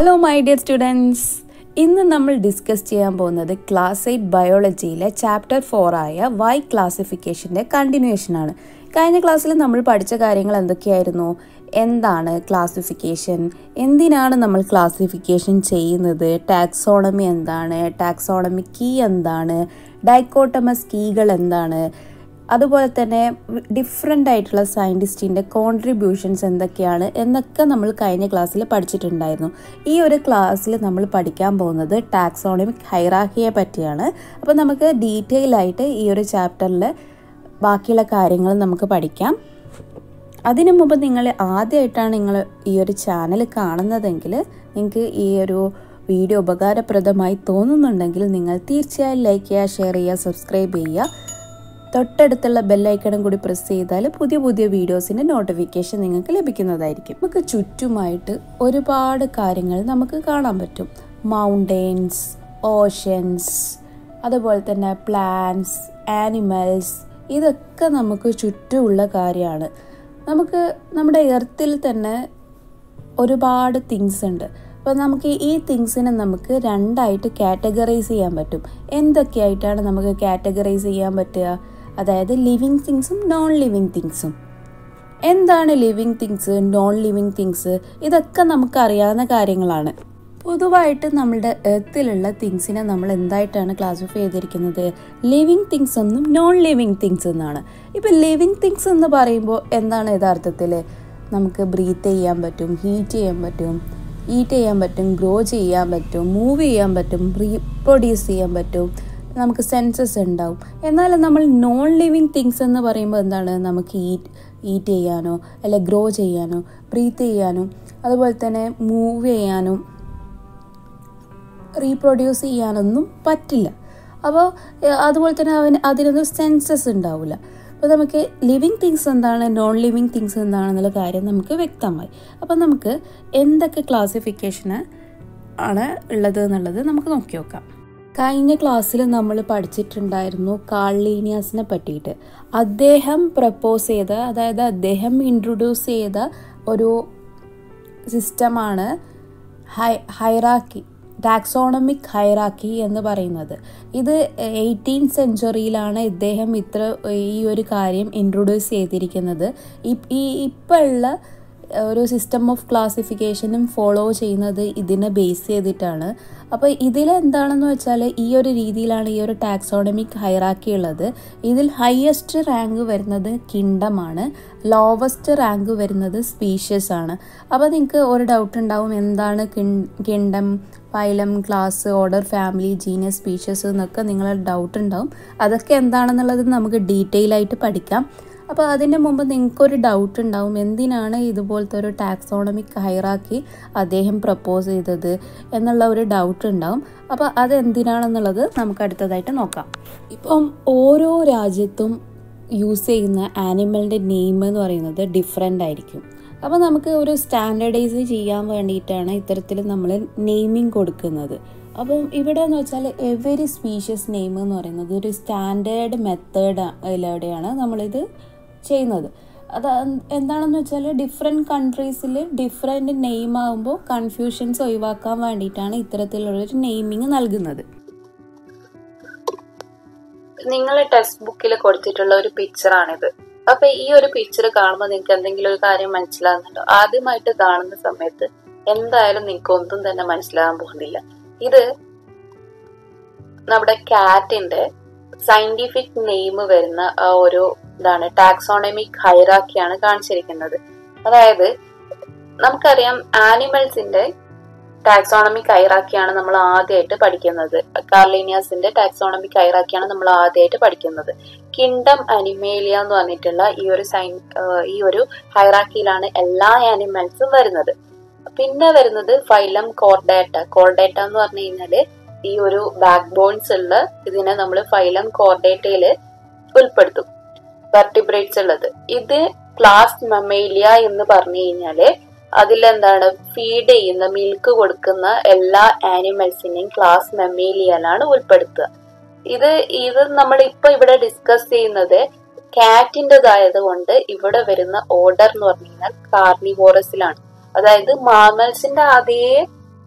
hello my dear students ഇന്ന് നമ്മൾ discuss ചെയ്യാൻ പോകുന്നത് ക്ലാസ് എയ്റ്റ് ബയോളജിയിലെ ചാപ്റ്റർ ഫോർ ആയ വൈ ക്ലാസിഫിക്കേഷൻ്റെ കണ്ടിന്യൂവേഷൻ ആണ് കഴിഞ്ഞ ക്ലാസ്സിൽ നമ്മൾ പഠിച്ച കാര്യങ്ങൾ എന്തൊക്കെയായിരുന്നു എന്താണ് ക്ലാസിഫിക്കേഷൻ എന്തിനാണ് നമ്മൾ ക്ലാസിഫിക്കേഷൻ ചെയ്യുന്നത് ടാക്സോണമി എന്താണ് ടാക്സോണമി കീ എന്താണ് ഡൈക്കോട്ടമസ് കീകൾ എന്താണ് അതുപോലെ തന്നെ ഡിഫറെൻ്റ് ആയിട്ടുള്ള സയൻറ്റിസ്റ്റിൻ്റെ കോൺട്രിബ്യൂഷൻസ് എന്തൊക്കെയാണ് എന്നൊക്കെ നമ്മൾ കഴിഞ്ഞ ക്ലാസ്സിൽ പഠിച്ചിട്ടുണ്ടായിരുന്നു ഈ ഒരു ക്ലാസ്സിൽ നമ്മൾ പഠിക്കാൻ പോകുന്നത് ടാക്സോണമിക് ഹൈറാക്കിയെ പറ്റിയാണ് അപ്പോൾ നമുക്ക് ഡീറ്റെയിൽ ആയിട്ട് ഈ ഒരു ചാപ്റ്ററിൽ ബാക്കിയുള്ള കാര്യങ്ങൾ നമുക്ക് പഠിക്കാം അതിനു മുമ്പ് നിങ്ങൾ ആദ്യമായിട്ടാണ് നിങ്ങൾ ഈ ഒരു ചാനൽ കാണുന്നതെങ്കിൽ നിങ്ങൾക്ക് ഈ ഒരു വീഡിയോ ഉപകാരപ്രദമായി തോന്നുന്നുണ്ടെങ്കിൽ നിങ്ങൾ തീർച്ചയായും ലൈക്ക് ചെയ്യുക ഷെയർ ചെയ്യുക സബ്സ്ക്രൈബ് ചെയ്യുക തൊട്ടടുത്തുള്ള ബെല്ലൈക്കണും കൂടി പ്രസ് ചെയ്താൽ പുതിയ പുതിയ വീഡിയോസിൻ്റെ നോട്ടിഫിക്കേഷൻ നിങ്ങൾക്ക് ലഭിക്കുന്നതായിരിക്കും നമുക്ക് ചുറ്റുമായിട്ട് ഒരുപാട് കാര്യങ്ങൾ നമുക്ക് കാണാൻ പറ്റും മൗണ്ടെയ്ൻസ് ഓഷൻസ് അതുപോലെ തന്നെ പ്ലാന്റ്സ് ആനിമൽസ് ഇതൊക്കെ നമുക്ക് ചുറ്റുമുള്ള കാര്യമാണ് നമുക്ക് നമ്മുടെ എർത്തിൽ തന്നെ ഒരുപാട് തിങ്സ് ഉണ്ട് അപ്പോൾ നമുക്ക് ഈ തിങ്സിനെ നമുക്ക് രണ്ടായിട്ട് കാറ്റഗറൈസ് ചെയ്യാൻ പറ്റും എന്തൊക്കെയായിട്ടാണ് നമുക്ക് കാറ്റഗറൈസ് ചെയ്യാൻ പറ്റുക അതായത് ലിവിങ് തിങ്സും നോൺ ലിവിങ് തിങ്സും എന്താണ് living things non living things ഇതൊക്കെ നമുക്ക് അറിയാവുന്ന കാര്യങ്ങളാണ് പൊതുവായിട്ട് നമ്മുടെ എർത്തിലുള്ള തിങ്സിനെ നമ്മൾ എന്തായിട്ടാണ് ക്ലാസിഫൈ ചെയ്തിരിക്കുന്നത് ലിവിങ് തിങ്സ് എന്നും നോൺ ലിവിങ് തിങ്സ് എന്നാണ് ഇപ്പം ലിവിങ് തിങ്സ് എന്ന് പറയുമ്പോൾ എന്താണ് യഥാർത്ഥത്തിൽ നമുക്ക് ബ്രീത്ത് ചെയ്യാൻ പറ്റും ഹീറ്റ് ചെയ്യാൻ പറ്റും ഈറ്റ് ചെയ്യാൻ പറ്റും ഗ്രോ ചെയ്യാൻ പറ്റും മൂവ് ചെയ്യാൻ പറ്റും റീപ്രൊഡ്യൂസ് ചെയ്യാൻ പറ്റും നമുക്ക് സെൻസസ് ഉണ്ടാവും എന്നാൽ നമ്മൾ നോൺ ലിവിങ് തിങ്സ് എന്ന് പറയുമ്പോൾ എന്താണ് നമുക്ക് ഈറ്റ് ഈറ്റ് ചെയ്യാനോ അല്ലെ ഗ്രോ ചെയ്യാനോ ബ്രീത്ത് ചെയ്യാനോ അതുപോലെ തന്നെ മൂവ് ചെയ്യാനും റീപ്രൊഡ്യൂസ് ചെയ്യാനൊന്നും പറ്റില്ല അപ്പോൾ അതുപോലെ തന്നെ അവന് അതിനൊന്നും സെൻസസ് ഉണ്ടാവില്ല അപ്പോൾ നമുക്ക് ലിവിങ് തിങ്സ് എന്താണ് നോൺ ലിവിങ് തിങ്സ് എന്താണെന്നുള്ള കാര്യം നമുക്ക് വ്യക്തമായി അപ്പോൾ നമുക്ക് എന്തൊക്കെ ക്ലാസിഫിക്കേഷന് ആണ് ഉള്ളത് എന്നുള്ളത് നമുക്ക് നോക്കി നോക്കാം കഴിഞ്ഞ ക്ലാസ്സിൽ നമ്മൾ പഠിച്ചിട്ടുണ്ടായിരുന്നു കാർലീനിയാസിനെ പറ്റിയിട്ട് അദ്ദേഹം പ്രപ്പോസ് ചെയ്ത അതായത് അദ്ദേഹം ഇൻട്രൊഡ്യൂസ് ചെയ്ത ഒരു സിസ്റ്റമാണ് ഹൈ ഹൈറാക്കി ടാക്സോണമിക് ഹൈറാക്കി എന്ന് പറയുന്നത് ഇത് എയ്റ്റീൻ സെഞ്ചുറിയിലാണ് ഇദ്ദേഹം ഇത്ര ഈ ഒരു കാര്യം ഇൻട്രൊഡ്യൂസ് ചെയ്തിരിക്കുന്നത് ഈ ഇപ്പോൾ ഉള്ള ഒരു സിസ്റ്റം ഓഫ് ക്ലാസിഫിക്കേഷനും ഫോളോ ചെയ്യുന്നത് ഇതിനെ ബേസ് ചെയ്തിട്ടാണ് അപ്പോൾ ഇതിൽ എന്താണെന്ന് വെച്ചാൽ ഈ ഒരു രീതിയിലാണ് ഈ ഒരു ടാക്സോണമിക് ഹൈറാക്കി ഉള്ളത് ഇതിൽ ഹയസ്റ്റ് റാങ്ക് വരുന്നത് കിണ്ടമാണ് ലോവസ്റ്റ് റാങ്ക് വരുന്നത് സ്പീഷ്യസ് ആണ് അപ്പോൾ നിങ്ങൾക്ക് ഒരു ഡൗട്ട് ഉണ്ടാവും എന്താണ് kingdom phylum class order family genius species എന്നൊക്കെ നിങ്ങളുടെ ഡൗട്ട് ഉണ്ടാവും അതൊക്കെ എന്താണെന്നുള്ളത് നമുക്ക് ഡീറ്റെയിൽ ആയിട്ട് പഠിക്കാം അപ്പോൾ അതിൻ്റെ മുമ്പ് നിങ്ങൾക്കൊരു ഡൗട്ട് ഉണ്ടാവും എന്തിനാണ് ഇതുപോലത്തെ ഒരു ടാക്സോണമിക് ഹൈറാക്കി അദ്ദേഹം പ്രപ്പോസ് ചെയ്തത് എന്നുള്ള ഒരു ഡൗട്ട് ഉണ്ടാവും അപ്പോൾ അത് എന്തിനാണെന്നുള്ളത് നമുക്ക് അടുത്തതായിട്ട് നോക്കാം ഇപ്പം ഓരോ രാജ്യത്തും യൂസ് ചെയ്യുന്ന ആനിമലിൻ്റെ നെയിം എന്ന് പറയുന്നത് ഡിഫറെൻ്റ് ആയിരിക്കും അപ്പോൾ നമുക്ക് ഒരു സ്റ്റാൻഡർഡൈസ് ചെയ്യാൻ വേണ്ടിയിട്ടാണ് ഇത്തരത്തിൽ നമ്മൾ നെയിമിങ് കൊടുക്കുന്നത് അപ്പം ഇവിടെ എന്ന് വെച്ചാൽ എവരി സ്പീഷ്യസ് നെയിം എന്ന് പറയുന്നത് ഒരു സ്റ്റാൻഡേർഡ് മെത്തേഡിലൂടെയാണ് നമ്മളിത് ചെയ്യുന്നത് അത് എന്താണെന്ന് വെച്ചാൽ ഡിഫറെൻറ്റ് കൺട്രീസിൽ ഡിഫറെൻറ്റ് നെയിം ആകുമ്പോൾ കൺഫ്യൂഷൻസ് ഒഴിവാക്കാൻ വേണ്ടിയിട്ടാണ് ഇത്തരത്തിലുള്ളൊരു നെയിമിങ് നൽകുന്നത് നിങ്ങൾ ടെക്സ്റ്റ് ബുക്കിൽ കൊടുത്തിട്ടുള്ള ഒരു പിക്ചറാണിത് അപ്പൊ ഈ ഒരു പിക്ചർ കാണുമ്പോൾ നിങ്ങൾക്ക് എന്തെങ്കിലും ഒരു കാര്യം മനസ്സിലാകുന്നുണ്ടോ ആദ്യമായിട്ട് കാണുന്ന സമയത്ത് എന്തായാലും നിങ്ങൾക്ക് ഒന്നും തന്നെ മനസ്സിലാകാൻ പോകുന്നില്ല ഇത് നമ്മുടെ കാറ്റിന്റെ സയന്റിഫിക് നെയിം വരുന്ന ആ ഒരു ഇതാണ് ടാക്സോണമിക് ഹൈറാക്കിയാണ് കാണിച്ചിരിക്കുന്നത് അതായത് നമുക്കറിയാം ആനിമൽസിന്റെ ടാക്സോണമിക് ഹൈറാക്കിയാണ് നമ്മൾ ആദ്യമായിട്ട് പഠിക്കുന്നത് കാർലീനിയാസിന്റെ ടാക്സോണമിക് ഹൈറാക്കിയാണ് നമ്മൾ ആദ്യമായിട്ട് പഠിക്കുന്നത് കിണ്ടം അനിമേലിയ എന്ന് പറഞ്ഞിട്ടുള്ള ഈ ഒരു സൈൻ ഈ ഒരു ഹൈറാക്കിയിലാണ് എല്ലാ ആനിമൽസും വരുന്നത് പിന്നെ വരുന്നത് ഫൈലം കോർഡേറ്റ കോർഡേറ്റ എന്ന് പറഞ്ഞു കഴിഞ്ഞാല് ഈ ഒരു ബാക്ക് ബോൺസ് ഉള്ള ഇതിനെ നമ്മൾ ഫൈലം കോർഡേറ്റയില് ഉൾപ്പെടുത്തും വെർട്ടിബ്രേറ്റ്സ് ഉള്ളത് ഇത് ക്ലാസ് മെമേലിയ എന്ന് പറഞ്ഞു കഴിഞ്ഞാല് അതിലെന്താണ് ഫീഡ് ചെയ്യുന്ന മിൽക്ക് കൊടുക്കുന്ന എല്ലാ ആനിമൽസിനെയും ക്ലാസ് മെമേലിയയിലാണ് ഉൾപ്പെടുത്തുക ഇത് ഇത് നമ്മൾ ഇപ്പൊ ഇവിടെ ഡിസ്കസ് ചെയ്യുന്നത് കാറ്റിൻ്റെതായത് കൊണ്ട് ഇവിടെ വരുന്ന ഓർഡർ എന്ന് പറഞ്ഞു കഴിഞ്ഞാൽ കാർണിവോറസിലാണ് അതായത് മാമൽസിന്റെ അതേ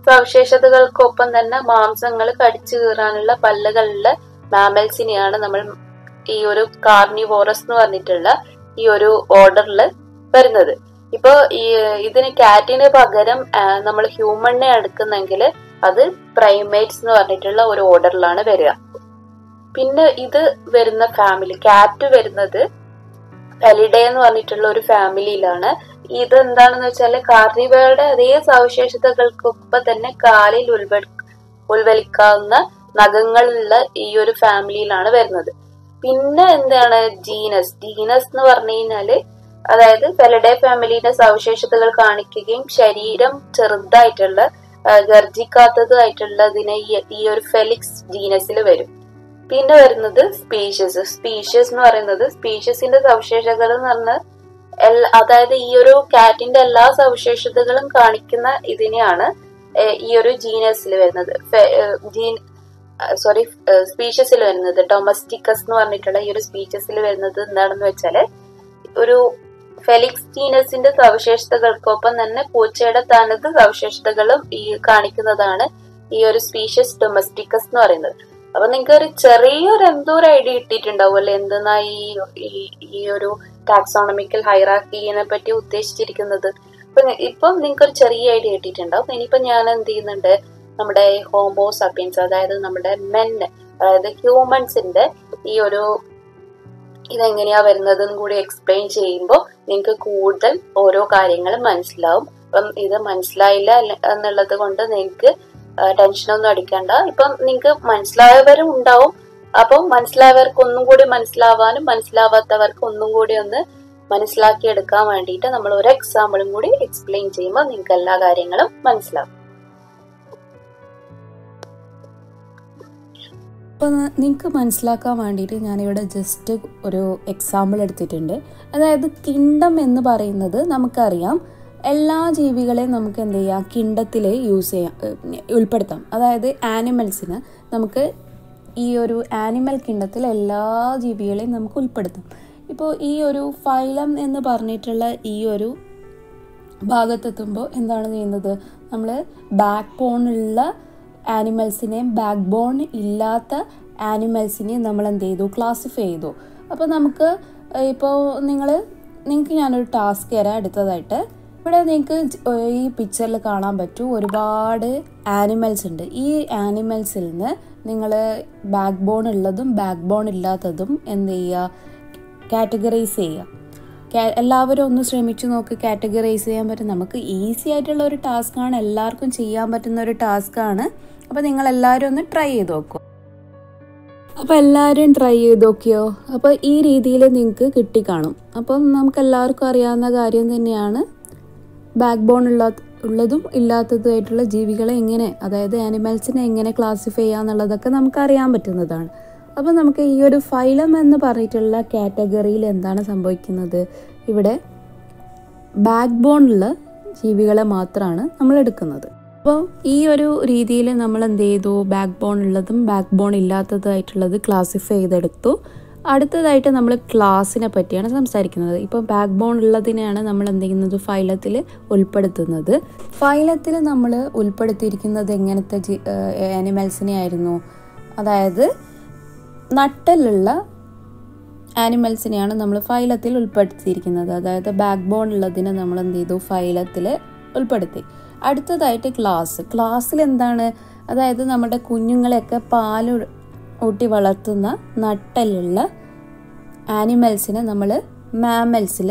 സവിശേഷതകൾക്കൊപ്പം തന്നെ മാംസങ്ങൾ കടിച്ചു കീറാനുള്ള പല്ലുകളുള്ള മാമൽസിനെയാണ് നമ്മൾ ഈ ഒരു കാർണിവോറസ് എന്ന് പറഞ്ഞിട്ടുള്ള ഈ ഒരു ഓർഡറിൽ വരുന്നത് ഇപ്പൊ ഈ ഇതിന് കാറ്റിന് പകരം നമ്മൾ ഹ്യൂമണിനെ എടുക്കുന്നെങ്കിൽ അത് പ്രൈമേറ്റ്സ് എന്ന് പറഞ്ഞിട്ടുള്ള ഒരു ഓർഡറിലാണ് വരിക പിന്നെ ഇത് വരുന്ന ഫാമിലി കാറ്റ് വരുന്നത് പെലിഡേ എന്ന് പറഞ്ഞിട്ടുള്ള ഒരു ഫാമിലിയിലാണ് ഇത് എന്താണെന്ന് വെച്ചാല് കാർണിവയുടെ അതേ സവിശേഷതകൾക്കൊപ്പം തന്നെ കാലിൽ ഉൾവ ഉൾവലിക്കാവുന്ന നഖങ്ങളുള്ള ഈ ഒരു ഫാമിലിയിലാണ് വരുന്നത് പിന്നെ എന്താണ് ജീനസ് ജീനസ് എന്ന് പറഞ്ഞു കഴിഞ്ഞാല് അതായത് പെലഡേ ഫാമിലിയുടെ സവിശേഷതകൾ കാണിക്കുകയും ശരീരം ചെറുതായിട്ടുള്ള ഗർജിക്കാത്തതായിട്ടുള്ളതിനെ ഈ ഒരു ഫെലിക്സ് ജീനസിൽ വരും പിന്നെ വരുന്നത് സ്പീഷ്യസ് സ്പീഷ്യസ് എന്ന് പറയുന്നത് സ്പീഷ്യസിന്റെ സവിശേഷതകൾ എന്ന് പറഞ്ഞാൽ അതായത് ഈ ഒരു കാറ്റിന്റെ എല്ലാ സവിശേഷതകളും കാണിക്കുന്ന ഇതിനെയാണ് ഈ ഒരു ജീനസിൽ വരുന്നത് ജീൻ സോറി സ്പീഷ്യസിൽ വരുന്നത് ഡൊമസ്റ്റിക്കസ് എന്ന് പറഞ്ഞിട്ടുള്ള ഈ ഒരു സ്പീഷ്യസിൽ വരുന്നത് എന്താണെന്ന് വെച്ചാല് ഒരു ഫെലിക്സ് ജീനസിന്റെ സവിശേഷതകൾക്കൊപ്പം തന്നെ പൂച്ചയുടെ തനത് സവിശേഷതകളും ഈ കാണിക്കുന്നതാണ് ഈ ഒരു സ്പീഷ്യസ് ഡൊമസ്റ്റിക്കസ് എന്ന് പറയുന്നത് അപ്പൊ നിങ്ങൾക്ക് ഒരു ചെറിയൊരു എന്തോ ഒരു ഐഡിയ കിട്ടിയിട്ടുണ്ടാവും അല്ലെ എന്തെന്നാ ഈ ഈ ഒരു ടാക്സോണമിക്കൽ ഹൈറാക്കിനെ പറ്റി ഉദ്ദേശിച്ചിരിക്കുന്നത് അപ്പൊ ഇപ്പം നിങ്ങൾക്ക് ഒരു ചെറിയ ഐഡിയ കിട്ടിയിട്ടുണ്ടാവും ഇനിയിപ്പോ ഞാൻ എന്ത് ചെയ്യുന്നുണ്ട് നമ്മുടെ ഹോമോ സപ്പിയൻസ് അതായത് നമ്മുടെ മെന്ന് അതായത് ഹ്യൂമൻസിന്റെ ഈ ഒരു ഇതെങ്ങനെയാ വരുന്നത് കൂടി എക്സ്പ്ലെയിൻ ചെയ്യുമ്പോൾ നിങ്ങൾക്ക് കൂടുതൽ ഓരോ കാര്യങ്ങളും മനസ്സിലാവും അപ്പം ഇത് മനസ്സിലായില്ല എന്നുള്ളത് കൊണ്ട് നിങ്ങൾക്ക് ടെൻഷനൊന്നും അടിക്കണ്ട ഇപ്പം നിങ്ങൾക്ക് മനസ്സിലായവരും ഉണ്ടാവും അപ്പം മനസ്സിലായവർക്ക് ഒന്നും കൂടി മനസ്സിലാവാനും മനസ്സിലാവാത്തവർക്ക് ഒന്നും കൂടി ഒന്ന് മനസ്സിലാക്കി എടുക്കാൻ വേണ്ടിയിട്ട് നമ്മൾ ഒരു എക്സാമ്പിളും കൂടി എക്സ്പ്ലെയിൻ ചെയ്യുമ്പോൾ നിങ്ങൾക്ക് എല്ലാ കാര്യങ്ങളും മനസ്സിലാവും അപ്പോൾ നിങ്ങൾക്ക് മനസ്സിലാക്കാൻ വേണ്ടിയിട്ട് ഞാനിവിടെ ജസ്റ്റ് ഒരു എക്സാമ്പിൾ എടുത്തിട്ടുണ്ട് അതായത് കിണ്ടം എന്ന് പറയുന്നത് നമുക്കറിയാം എല്ലാ ജീവികളെയും നമുക്ക് എന്ത് ചെയ്യാം കിണ്ടത്തിൽ യൂസ് ചെയ്യാം ഉൾപ്പെടുത്താം അതായത് ആനിമൽസിന് നമുക്ക് ഈ ഒരു ആനിമൽ കിണ്ടത്തിൽ എല്ലാ ജീവികളെയും നമുക്ക് ഉൾപ്പെടുത്താം ഇപ്പോൾ ഈ ഒരു ഫൈലം എന്ന് പറഞ്ഞിട്ടുള്ള ഈ ഒരു ഭാഗത്തെത്തുമ്പോൾ എന്താണ് ചെയ്യുന്നത് നമ്മൾ ബാക്ക് ബോണുള്ള ആനിമൽസിനെയും ബാക്ക് ബോൺ ഇല്ലാത്ത ആനിമൽസിനെയും നമ്മൾ എന്ത് ചെയ്തു ക്ലാസിഫൈ ചെയ്തു അപ്പോൾ നമുക്ക് ഇപ്പോൾ നിങ്ങൾ നിങ്ങൾക്ക് ഞാനൊരു ടാസ്ക് തരാം അടുത്തതായിട്ട് ഇവിടെ നിങ്ങൾക്ക് ഈ പിക്ചറിൽ കാണാൻ പറ്റും ഒരുപാട് ആനിമൽസ് ഉണ്ട് ഈ ആനിമൽസിൽ നിന്ന് നിങ്ങൾ ബാക്ക് ബോൺ ഉള്ളതും ബാക്ക് ബോൺ ഇല്ലാത്തതും എന്ത് ചെയ്യുക കാറ്റഗറൈസ് ചെയ്യുക എല്ലാവരും ഒന്ന് ശ്രമിച്ചു നോക്ക് കാറ്റഗറൈസ് ചെയ്യാൻ പറ്റും നമുക്ക് ഈസി ആയിട്ടുള്ള ഒരു ടാസ്ക്കാണ് എല്ലാവർക്കും ചെയ്യാൻ പറ്റുന്ന ഒരു ടാസ്ക്കാണ് അപ്പോൾ നിങ്ങൾ എല്ലാവരും ഒന്ന് ട്രൈ ചെയ്ത് നോക്കൂ അപ്പോൾ എല്ലാവരും ട്രൈ ചെയ്ത് നോക്കിയോ അപ്പോൾ ഈ രീതിയിൽ നിങ്ങൾക്ക് കിട്ടിക്കാണും അപ്പം നമുക്ക് എല്ലാവർക്കും അറിയാവുന്ന കാര്യം തന്നെയാണ് ബാക്ക് ബോൺ ഉള്ള ഉള്ളതും ഇല്ലാത്തതുമായിട്ടുള്ള ജീവികളെ എങ്ങനെ അതായത് ആനിമൽസിനെ എങ്ങനെ ക്ലാസിഫൈ ചെയ്യാന്നുള്ളതൊക്കെ നമുക്ക് അറിയാൻ പറ്റുന്നതാണ് അപ്പോൾ നമുക്ക് ഈ ഒരു ഫൈലം എന്ന് പറഞ്ഞിട്ടുള്ള കാറ്റഗറിയിൽ എന്താണ് സംഭവിക്കുന്നത് ഇവിടെ ബാക്ക് ബോണുള്ള ജീവികളെ മാത്രമാണ് നമ്മൾ എടുക്കുന്നത് അപ്പോൾ ഈ ഒരു രീതിയിൽ നമ്മൾ എന്ത് ചെയ്തു ബാക്ക് ബോൺ ഉള്ളതും ബാക്ക് ബോൺ ഇല്ലാത്തതായിട്ടുള്ളത് ക്ലാസിഫൈ ചെയ്തെടുത്തു അടുത്തതായിട്ട് നമ്മൾ ക്ലാസ്സിനെ പറ്റിയാണ് സംസാരിക്കുന്നത് ഇപ്പോൾ ബാക്ക് ബോൺ ഉള്ളതിനെയാണ് നമ്മൾ എന്ത് ചെയ്യുന്നത് ഫൈലത്തിൽ ഉൾപ്പെടുത്തുന്നത് ഫൈലത്തിൽ നമ്മൾ ഉൾപ്പെടുത്തിയിരിക്കുന്നത് എങ്ങനത്തെ ആനിമൽസിനെ ആയിരുന്നു അതായത് നട്ടലുള്ള ആനിമൽസിനെയാണ് നമ്മൾ ഫൈലത്തിൽ ഉൾപ്പെടുത്തിയിരിക്കുന്നത് അതായത് ബാക്ക് ബോൺ ഉള്ളതിനെ നമ്മൾ എന്ത് ചെയ്തു ഫൈലത്തിൽ ഉൾപ്പെടുത്തി അടുത്തതായിട്ട് ക്ലാസ് ക്ലാസ്സിൽ എന്താണ് അതായത് നമ്മുടെ കുഞ്ഞുങ്ങളെയൊക്കെ പാൽ ഊട്ടി വളർത്തുന്ന നട്ടലുള്ള ആനിമൽസിനെ നമ്മൾ മാമൽസിൽ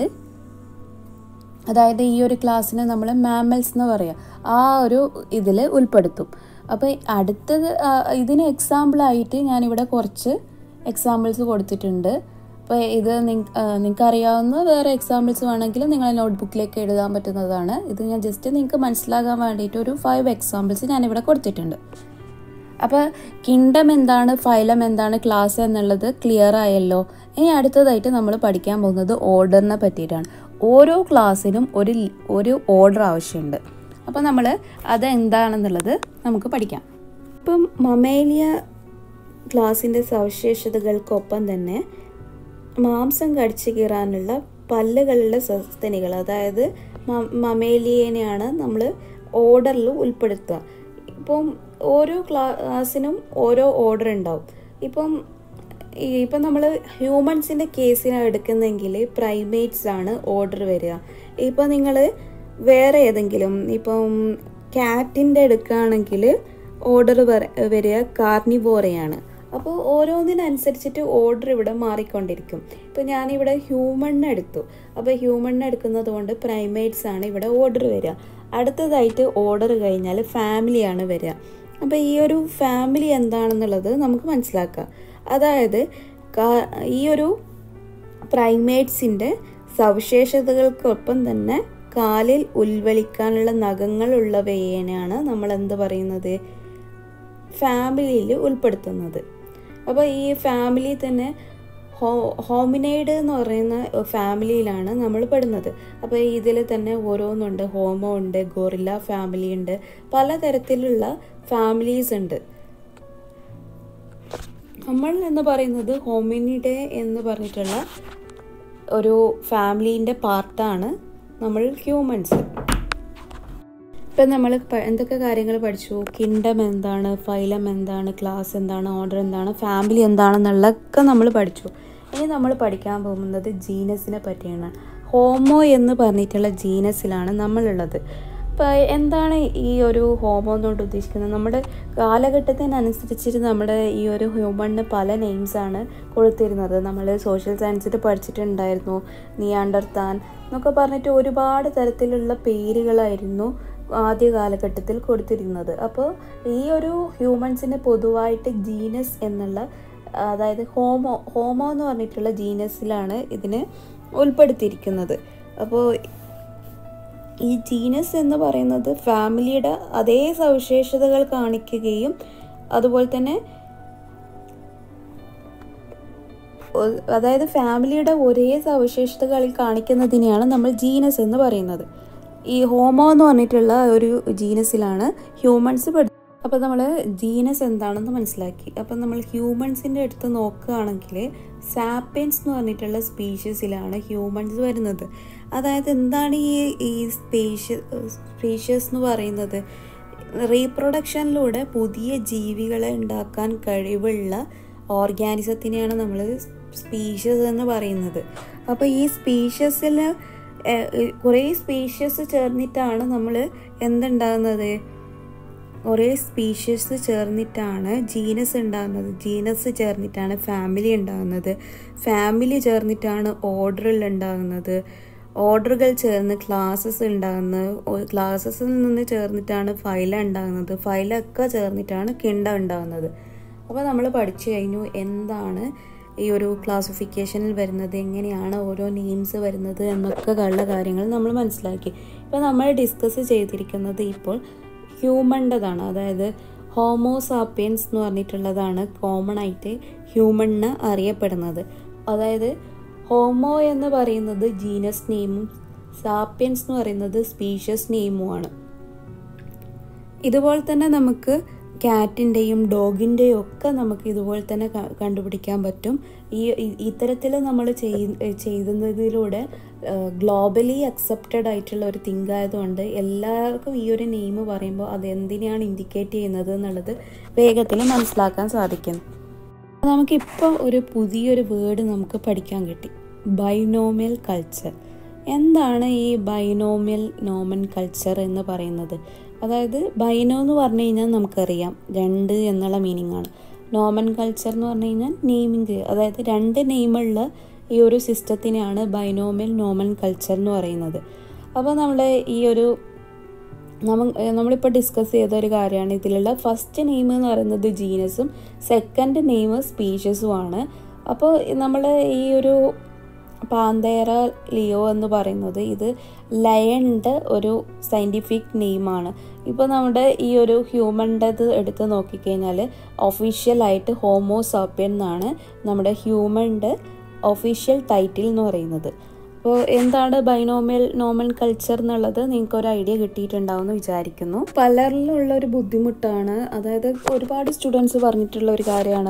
അതായത് ഈ ഒരു ക്ലാസ്സിനെ നമ്മൾ മാമൽസ് എന്ന് പറയാം ആ ഒരു ഇതിൽ ഉൾപ്പെടുത്തും അപ്പോൾ അടുത്തത് ഇതിന് എക്സാമ്പിളായിട്ട് ഞാനിവിടെ കുറച്ച് എക്സാമ്പിൾസ് കൊടുത്തിട്ടുണ്ട് അപ്പോൾ ഇത് നിങ്ങൾക്ക് അറിയാവുന്ന വേറെ എക്സാമ്പിൾസ് വേണമെങ്കിൽ നിങ്ങൾ നോട്ട്ബുക്കിലേക്ക് എഴുതാൻ പറ്റുന്നതാണ് ഇത് ഞാൻ ജസ്റ്റ് നിങ്ങൾക്ക് മനസ്സിലാകാൻ വേണ്ടിയിട്ട് ഒരു ഫൈവ് എക്സാമ്പിൾസ് ഞാനിവിടെ കൊടുത്തിട്ടുണ്ട് അപ്പോൾ കിണ്ടം എന്താണ് ഫൈലം എന്താണ് ക്ലാസ് എന്നുള്ളത് ക്ലിയർ ആയല്ലോ ഇനി അടുത്തതായിട്ട് നമ്മൾ പഠിക്കാൻ പോകുന്നത് ഓർഡറിനെ പറ്റിയിട്ടാണ് ഓരോ ക്ലാസ്സിനും ഒരു ഒരു ഓർഡർ ആവശ്യമുണ്ട് അപ്പോൾ നമ്മൾ അത് എന്താണെന്നുള്ളത് നമുക്ക് പഠിക്കാം ഇപ്പം മമേലിയ ക്ലാസിൻ്റെ സവിശേഷതകൾക്കൊപ്പം തന്നെ മാംസം കടിച്ചു കീറാനുള്ള പല്ലുകളുടെ സസ്തനികൾ അതായത് മമേലിയനെയാണ് നമ്മൾ ഓർഡറിൽ ഉൾപ്പെടുത്തുക ഇപ്പം ഓരോ ക്ലാസ്സിനും ഓരോ ഓർഡർ ഉണ്ടാവും ഇപ്പം ഈ ഇപ്പം നമ്മൾ ഹ്യൂമൻസിൻ്റെ കേസിനാണ് എടുക്കുന്നെങ്കിൽ പ്രൈമേറ്റ്സ് ആണ് ഓർഡർ വരിക ഇപ്പം നിങ്ങൾ വേറെ ഏതെങ്കിലും ഇപ്പം ക്യാറ്റിൻ്റെ എടുക്കുകയാണെങ്കിൽ ഓർഡർ വരിക കാർണിവോറയാണ് അപ്പോൾ ഓരോന്നിനനുസരിച്ചിട്ട് ഓർഡർ ഇവിടെ മാറിക്കൊണ്ടിരിക്കും ഇപ്പോൾ ഞാനിവിടെ ഹ്യൂമണിനെ എടുത്തു അപ്പോൾ ഹ്യൂമണിനെ എടുക്കുന്നത് കൊണ്ട് പ്രൈമേറ്റ്സ് ആണ് ഇവിടെ ഓർഡർ വരിക അടുത്തതായിട്ട് ഓർഡർ കഴിഞ്ഞാൽ ഫാമിലിയാണ് വരിക അപ്പോൾ ഈ ഒരു ഫാമിലി എന്താണെന്നുള്ളത് നമുക്ക് മനസ്സിലാക്കാം അതായത് ഈ ഒരു പ്രൈമേറ്റ്സിൻ്റെ സവിശേഷതകൾക്കൊപ്പം തന്നെ കാലിൽ ഉൾവലിക്കാനുള്ള നഖങ്ങളുള്ളവയെയാണ് നമ്മൾ എന്ത് പറയുന്നത് ഫാമിലിയിൽ ഉൾപ്പെടുത്തുന്നത് അപ്പോൾ ഈ ഫാമിലി തന്നെ ഹോ ഹോമിനൈഡ് എന്ന് പറയുന്ന ഫാമിലിയിലാണ് നമ്മൾ പെടുന്നത് അപ്പോൾ ഇതിൽ തന്നെ ഓരോന്നുണ്ട് ഹോമോ ഉണ്ട് ഗോറില്ല ഫാമിലി ഉണ്ട് പലതരത്തിലുള്ള ഫാമിലീസ് ഉണ്ട് നമ്മൾ എന്ന് പറയുന്നത് ഹോമിനിഡെ എന്ന് പറഞ്ഞിട്ടുള്ള ഒരു ഫാമിലീൻ്റെ പാർട്ടാണ് നമ്മൾ ഹ്യൂമൻസ് ഇപ്പം നമ്മൾ എന്തൊക്കെ കാര്യങ്ങൾ പഠിച്ചു കിൻഡം എന്താണ് ഫൈലം എന്താണ് ക്ലാസ് എന്താണ് ഓർഡർ എന്താണ് ഫാമിലി എന്താണെന്നുള്ളതൊക്കെ നമ്മൾ പഠിച്ചു ഇനി നമ്മൾ പഠിക്കാൻ പോകുന്നത് ജീനസിനെ പറ്റിയാണ് ഹോമോ എന്ന് പറഞ്ഞിട്ടുള്ള ജീനസിലാണ് നമ്മളുള്ളത് അപ്പോൾ എന്താണ് ഈ ഒരു ഹോമോ എന്നുകൊണ്ട് ഉദ്ദേശിക്കുന്നത് നമ്മുടെ കാലഘട്ടത്തിനനുസരിച്ചിട്ട് നമ്മുടെ ഈ ഒരു ഹ്യൂമണിന് പല നെയിംസാണ് കൊടുത്തിരുന്നത് നമ്മൾ സോഷ്യൽ സയൻസിൽ പഠിച്ചിട്ടുണ്ടായിരുന്നു നിയാണ്ടർത്താൻ എന്നൊക്കെ പറഞ്ഞിട്ട് ഒരുപാട് തരത്തിലുള്ള പേരുകളായിരുന്നു ആദ്യ കാലഘട്ടത്തിൽ കൊടുത്തിരുന്നത് അപ്പോൾ ഈ ഒരു ഹ്യൂമൻസിന് പൊതുവായിട്ട് ജീനസ് എന്നുള്ള അതായത് ഹോമോ ഹോമോ എന്ന് പറഞ്ഞിട്ടുള്ള ജീനസിലാണ് ഇതിനെ ഉൾപ്പെടുത്തിയിരിക്കുന്നത് അപ്പോൾ ഈ ജീനസ് എന്ന് പറയുന്നത് ഫാമിലിയുടെ അതേ സവിശേഷതകൾ കാണിക്കുകയും അതുപോലെ തന്നെ അതായത് ഫാമിലിയുടെ ഒരേ സവിശേഷതകൾ കാണിക്കുന്നതിനെയാണ് നമ്മൾ ജീനസ് എന്ന് പറയുന്നത് ഈ ഹോമോ എന്ന് പറഞ്ഞിട്ടുള്ള ഒരു ജീനസിലാണ് ഹ്യൂമൻസ് പെടുന്നത് അപ്പോൾ നമ്മൾ ജീനസ് എന്താണെന്ന് മനസ്സിലാക്കി അപ്പം നമ്മൾ ഹ്യൂമൻസിൻ്റെ അടുത്ത് നോക്കുകയാണെങ്കിൽ സാപ്പിയൻസ് എന്ന് പറഞ്ഞിട്ടുള്ള സ്പീഷ്യസിലാണ് ഹ്യൂമൻസ് വരുന്നത് അതായത് എന്താണ് ഈ ഈ സ്പേഷ്യ സ്പീഷ്യസ് എന്ന് പറയുന്നത് റീപ്രൊഡക്ഷനിലൂടെ പുതിയ ജീവികളെ ഉണ്ടാക്കാൻ കഴിവുള്ള ഓർഗാനിസത്തിനെയാണ് നമ്മൾ സ്പീഷ്യസ് എന്ന് പറയുന്നത് അപ്പോൾ ഈ സ്പീഷ്യസിൽ കുറേ സ്പീഷ്യസ് ചേർന്നിട്ടാണ് നമ്മൾ എന്തുണ്ടാകുന്നത് കുറേ സ്പീഷ്യസ് ചേർന്നിട്ടാണ് ജീനസ് ഉണ്ടാകുന്നത് ജീനസ് ചേർന്നിട്ടാണ് ഫാമിലി ഉണ്ടാകുന്നത് ഫാമിലി ചേർന്നിട്ടാണ് ഓർഡറിൽ ഉണ്ടാകുന്നത് ഓർഡറുകൾ ചേർന്ന് ക്ലാസ്സസ് ഉണ്ടാകുന്നത് ക്ലാസ്സസിൽ നിന്ന് ചേർന്നിട്ടാണ് ഫൈല ഉണ്ടാകുന്നത് ഫൈലൊക്കെ ചേർന്നിട്ടാണ് കിണ്ട ഉണ്ടാകുന്നത് അപ്പോൾ നമ്മൾ പഠിച്ചു കഴിഞ്ഞു എന്താണ് ഈ ഒരു ക്ലാസിഫിക്കേഷനിൽ വരുന്നത് എങ്ങനെയാണ് ഓരോ നെയിംസ് വരുന്നത് എന്നൊക്കെ ഉള്ള കാര്യങ്ങൾ നമ്മൾ മനസ്സിലാക്കി ഇപ്പോൾ നമ്മൾ ഡിസ്കസ് ചെയ്തിരിക്കുന്നത് ഇപ്പോൾ ഹ്യൂമൻ്റെതാണ് അതായത് ഹോമോസാപ്പിയൻസ് എന്ന് പറഞ്ഞിട്ടുള്ളതാണ് കോമൺ ആയിട്ട് ഹ്യൂമണിന് അറിയപ്പെടുന്നത് അതായത് ഹോമോ എന്ന് പറയുന്നത് ജീനസ് നെയിമും സാപ്പിയൻസ് എന്ന് പറയുന്നത് സ്പീഷ്യസ് നെയിമുമാണ് ഇതുപോലെ തന്നെ നമുക്ക് ക്യാറ്റിൻ്റെയും ഡോഗിൻ്റെയും ഒക്കെ നമുക്ക് ഇതുപോലെ തന്നെ കണ്ടുപിടിക്കാൻ പറ്റും ഈ ഇത്തരത്തിൽ നമ്മൾ ചെയ്യുന്നതിലൂടെ ഗ്ലോബലി അക്സെപ്റ്റഡ് ആയിട്ടുള്ള ഒരു തിങ്ക് ആയതുകൊണ്ട് എല്ലാവർക്കും ഈ ഒരു നെയിം പറയുമ്പോൾ അത് എന്തിനെയാണ് ഇൻഡിക്കേറ്റ് ചെയ്യുന്നത് എന്നുള്ളത് വേഗത്തിൽ മനസ്സിലാക്കാൻ സാധിക്കും നമുക്കിപ്പോൾ ഒരു പുതിയൊരു വേർഡ് നമുക്ക് പഠിക്കാൻ കിട്ടി ബൈനോമിയൽ കൾച്ചർ എന്താണ് ഈ ബൈനോമിയൽ നോമൻ കൾച്ചർ എന്ന് പറയുന്നത് അതായത് ബൈനോ എന്ന് പറഞ്ഞു കഴിഞ്ഞാൽ നമുക്കറിയാം രണ്ട് എന്നുള്ള മീനിങ് ആണ് നോമൻ കൾച്ചർ എന്ന് പറഞ്ഞു കഴിഞ്ഞാൽ നെയിമിങ് അതായത് രണ്ട് നെയിമുള്ള ഈ ഒരു സിസ്റ്റത്തിനെയാണ് ബൈനോമിയൽ നോമൻ കൾച്ചർ എന്ന് പറയുന്നത് അപ്പോൾ നമ്മൾ ഈ ഒരു നമ്മ നമ്മളിപ്പോൾ ഡിസ്കസ് ചെയ്ത ഒരു കാര്യമാണ് ഇതിലുള്ള ഫസ്റ്റ് നെയിം എന്ന് പറയുന്നത് ജീനസും സെക്കൻഡ് നെയിം സ്പീഷ്യസുമാണ് അപ്പോൾ നമ്മൾ ഈ ഒരു പാന്തേറ ലിയോ എന്ന് പറയുന്നത് ഇത് ലയണിൻ്റെ ഒരു സയൻറ്റിഫിക് നെയിമാണ് ഇപ്പോൾ നമ്മുടെ ഈ ഒരു ഹ്യൂമൻ്റെത് എടുത്ത് നോക്കിക്കഴിഞ്ഞാൽ ഒഫീഷ്യലായിട്ട് ഹോമോസാപ്പിയൻ എന്നാണ് നമ്മുടെ ഹ്യൂമൻ്റെ ഒഫീഷ്യൽ ടൈറ്റിൽ എന്ന് പറയുന്നത് അപ്പോൾ എന്താണ് ബൈനോമിയൽ നോമൻ കൾച്ചർ എന്നുള്ളത് നിങ്ങൾക്ക് ഒരു ഐഡിയ കിട്ടിയിട്ടുണ്ടാവും എന്ന് വിചാരിക്കുന്നു പലരിലുള്ള ഒരു ബുദ്ധിമുട്ടാണ് അതായത് ഒരുപാട് സ്റ്റുഡൻസ് പറഞ്ഞിട്ടുള്ള ഒരു കാര്യമാണ്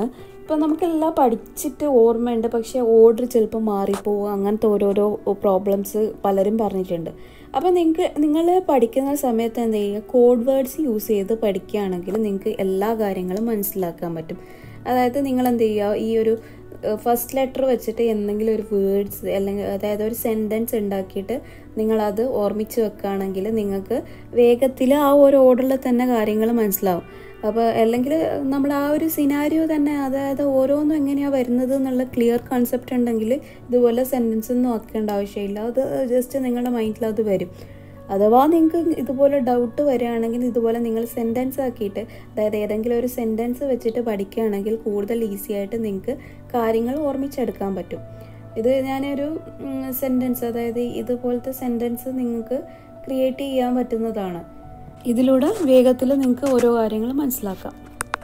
ഇപ്പോൾ നമുക്കെല്ലാം പഠിച്ചിട്ട് ഓർമ്മയുണ്ട് പക്ഷേ ഓർഡർ ചിലപ്പോൾ മാറിപ്പോവും അങ്ങനത്തെ ഓരോരോ പ്രോബ്ലംസ് പലരും പറഞ്ഞിട്ടുണ്ട് അപ്പോൾ നിങ്ങൾക്ക് നിങ്ങൾ പഠിക്കുന്ന സമയത്ത് എന്ത് ചെയ്യുക കോഡ് വേർഡ്സ് യൂസ് ചെയ്ത് പഠിക്കുകയാണെങ്കിൽ നിങ്ങൾക്ക് എല്ലാ കാര്യങ്ങളും മനസ്സിലാക്കാൻ പറ്റും അതായത് നിങ്ങൾ എന്ത് ചെയ്യുക ഈ ഒരു ഫസ്റ്റ് ലെറ്റർ വെച്ചിട്ട് എന്തെങ്കിലും ഒരു വേർഡ്സ് അല്ലെങ്കിൽ അതായത് ഒരു സെൻറ്റൻസ് ഉണ്ടാക്കിയിട്ട് നിങ്ങളത് ഓർമ്മിച്ച് വെക്കുകയാണെങ്കിൽ നിങ്ങൾക്ക് വേഗത്തിൽ ആ ഒരു ഓർഡറിൽ തന്നെ കാര്യങ്ങൾ മനസ്സിലാവും അപ്പോൾ അല്ലെങ്കിൽ നമ്മൾ ആ ഒരു സിനാരിയോ തന്നെ അതായത് ഓരോന്നും എങ്ങനെയാണ് വരുന്നത് എന്നുള്ള ക്ലിയർ കൺസെപ്റ്റ് ഉണ്ടെങ്കിൽ ഇതുപോലെ സെൻറ്റൻസ് ഒന്നും ആക്കേണ്ട ആവശ്യമില്ല അത് ജസ്റ്റ് നിങ്ങളുടെ മൈൻഡിൽ അത് വരും അഥവാ നിങ്ങൾക്ക് ഇതുപോലെ ഡൗട്ട് വരികയാണെങ്കിൽ ഇതുപോലെ നിങ്ങൾ സെൻറ്റൻസ് ആക്കിയിട്ട് അതായത് ഏതെങ്കിലും ഒരു സെൻറ്റൻസ് വെച്ചിട്ട് പഠിക്കുകയാണെങ്കിൽ കൂടുതൽ ഈസി ആയിട്ട് നിങ്ങൾക്ക് കാര്യങ്ങൾ ഓർമ്മിച്ചെടുക്കാൻ പറ്റും ഇത് ഞാനൊരു സെൻറ്റൻസ് അതായത് ഇതുപോലത്തെ സെൻറ്റൻസ് നിങ്ങൾക്ക് ക്രിയേറ്റ് ചെയ്യാൻ പറ്റുന്നതാണ് ഇതിലൂടെ വേഗത്തിൽ നിങ്ങൾക്ക് ഓരോ കാര്യങ്ങൾ മനസ്സിലാക്കാം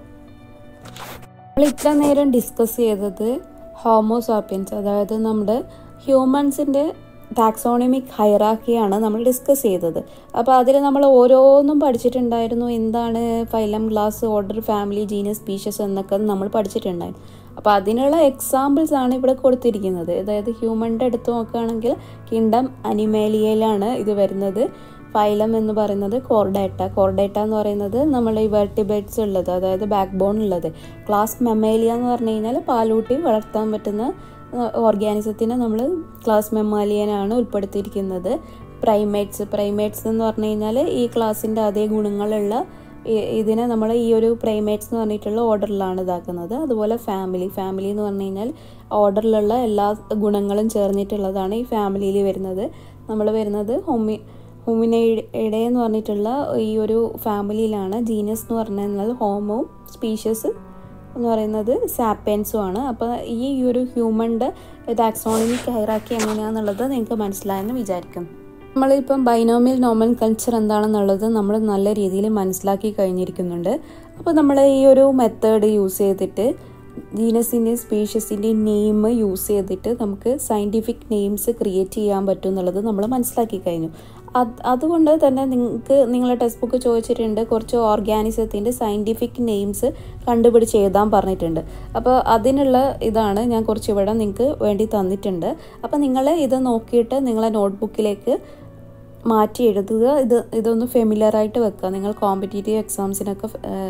നമ്മൾ ഇത്ര നേരം ഡിസ്കസ് ചെയ്തത് ഹോമോസാപ്പിയൻസ് അതായത് നമ്മുടെ ഹ്യൂമൻസിൻ്റെ ടാക്സോണമിക് ഹൈറാക്കിയാണ് നമ്മൾ ഡിസ്കസ് ചെയ്തത് അപ്പോൾ അതിൽ നമ്മൾ ഓരോന്നും പഠിച്ചിട്ടുണ്ടായിരുന്നു എന്താണ് phylum class order family genus species എന്നൊക്കെ നമ്മൾ പഠിച്ചിട്ടുണ്ടായിരുന്നു അപ്പോൾ അതിനുള്ള എക്സാമ്പിൾസ് ആണ് ഇവിടെ കൊടുത്തിരിക്കുന്നത് അതായത് ഹ്യൂമൻ്റെ എടുത്ത് നോക്കുകയാണെങ്കിൽ കിങ്ഡം അനിമേലിയയിലാണ് ഇത് വരുന്നത് ഫൈലം എന്ന് പറയുന്നത് കോർഡേറ്റ കോർഡേറ്റ എന്ന് പറയുന്നത് നമ്മൾ ഈ വെർട്ടിബേറ്റ്സ് ഉള്ളത് അതായത് ബാക്ക് ബോൺ ഉള്ളത് ക്ലാസ് മെമേലിയ എന്ന് പറഞ്ഞു കഴിഞ്ഞാൽ പാലൂട്ടി വളർത്താൻ പറ്റുന്ന ഓർഗാനിസത്തിനെ നമ്മൾ ക്ലാസ് മെമാലിയനാണ് ഉൾപ്പെടുത്തിയിരിക്കുന്നത് പ്രൈമേറ്റ്സ് പ്രൈമേറ്റ്സ് എന്ന് പറഞ്ഞു കഴിഞ്ഞാൽ ഈ ക്ലാസ്സിൻ്റെ അതേ ഗുണങ്ങളുള്ള ഇതിനെ നമ്മൾ ഈ ഒരു പ്രൈമേറ്റ്സ് എന്ന് പറഞ്ഞിട്ടുള്ള ഓർഡറിലാണ് ഇതാക്കുന്നത് അതുപോലെ ഫാമിലി ഫാമിലി എന്ന് പറഞ്ഞു കഴിഞ്ഞാൽ ഓർഡറിലുള്ള എല്ലാ ഗുണങ്ങളും ചേർന്നിട്ടുള്ളതാണ് ഈ ഫാമിലിയിൽ വരുന്നത് നമ്മൾ വരുന്നത് ഹോമി ഹോമിനൈഡേ എന്ന് പറഞ്ഞിട്ടുള്ള ഈ ഒരു ഫാമിലിയിലാണ് ജീനസ് എന്ന് പറഞ്ഞാൽ ഹോമവും സ്പീഷ്യസ് എന്ന് പറയുന്നത് സാപ്പൻസും ആണ് അപ്പോൾ ഈ ഒരു ഹ്യൂമൻ്റെ ടാക്സോണമിക് ഹൈറാക്കി എങ്ങനെയാണെന്നുള്ളത് നിങ്ങൾക്ക് മനസ്സിലായെന്ന് വിചാരിക്കുന്നു നമ്മളിപ്പം ബൈനോമിയൽ നോമൽ കൾച്ചർ എന്താണെന്നുള്ളത് നമ്മൾ നല്ല രീതിയിൽ മനസ്സിലാക്കി കഴിഞ്ഞിരിക്കുന്നുണ്ട് അപ്പോൾ നമ്മൾ ഈ ഒരു മെത്തേഡ് യൂസ് ചെയ്തിട്ട് ജീനസിൻ്റെയും സ്പീഷ്യസിൻ്റെയും നെയിം യൂസ് ചെയ്തിട്ട് നമുക്ക് സയൻറ്റിഫിക് നെയിംസ് ക്രിയേറ്റ് ചെയ്യാൻ പറ്റും എന്നുള്ളത് നമ്മൾ മനസ്സിലാക്കി കഴിഞ്ഞു അത് അതുകൊണ്ട് തന്നെ നിങ്ങൾക്ക് നിങ്ങളെ ടെക്സ്റ്റ് ബുക്ക് ചോദിച്ചിട്ടുണ്ട് കുറച്ച് ഓർഗാനിസത്തിൻ്റെ സയൻറ്റിഫിക് നെയിംസ് കണ്ടുപിടിച്ച് എഴുതാൻ പറഞ്ഞിട്ടുണ്ട് അപ്പോൾ അതിനുള്ള ഇതാണ് ഞാൻ കുറച്ച് ഇവിടെ നിങ്ങൾക്ക് വേണ്ടി തന്നിട്ടുണ്ട് അപ്പോൾ നിങ്ങൾ ഇത് നോക്കിയിട്ട് നിങ്ങളെ നോട്ട്ബുക്കിലേക്ക് മാറ്റി എഴുതുക ഇത് ഇതൊന്ന് ഫെമിലറായിട്ട് വെക്കുക നിങ്ങൾ കോമ്പറ്റേറ്റീവ് എക്സാംസിനൊക്കെ